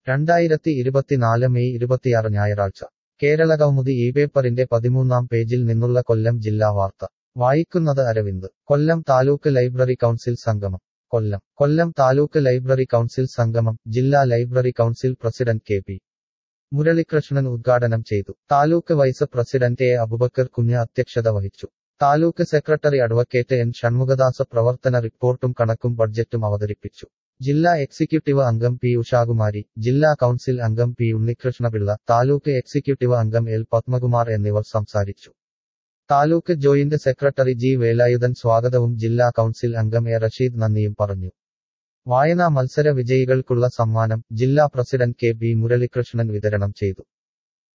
രണ്ടായിരത്തി ഇരുപത്തിനാല് മെയ് ഇരുപത്തിയാറ് ഞായറാഴ്ച കേരള കൗമുദി ഈ പേപ്പറിന്റെ പതിമൂന്നാം പേജിൽ നിന്നുള്ള കൊല്ലം ജില്ലാ വാർത്ത വായിക്കുന്നത് അരവിന്ദ് കൊല്ലം താലൂക്ക് ലൈബ്രറി കൗൺസിൽ സംഗമം കൊല്ലം കൊല്ലം താലൂക്ക് ലൈബ്രറി കൗൺസിൽ സംഗമം ജില്ലാ library council president K P Muralikrishnan ഉദ്ഘാടനം ചെയ്തു taluk vice president A Abubakar Kunju അധ്യക്ഷത വഹിച്ചു taluk secretary advocate N Shanmughadas പ്രവർത്തന റിപ്പോർട്ടും കണക്കും ബഡ്ജറ്റും അവതരിപ്പിച്ചു ജില്ലാ എക്സിക്യൂട്ടീവ് അംഗം പി ഉഷാകുമാരി ജില്ലാ കൗൺസിൽ അംഗം പി ഉണ്ണികൃഷ്ണപിള്ള താലൂക്ക് എക്സിക്യൂട്ടീവ് അംഗം എൽ പത്മകുമാർ എന്നിവർ സംസാരിച്ചു taluk joint secretary G Velayudhan സ്വാഗതവും ജില്ലാ കൗൺസിൽ അംഗം എ റഷീദ് നന്ദിയും പറഞ്ഞു വായനാ മത്സര വിജയികൾക്കുള്ള സമ്മാനം ജില്ലാ പ്രസിഡന്റ് കെ ബി മുരളികൃഷ്ണൻ വിതരണം ചെയ്തു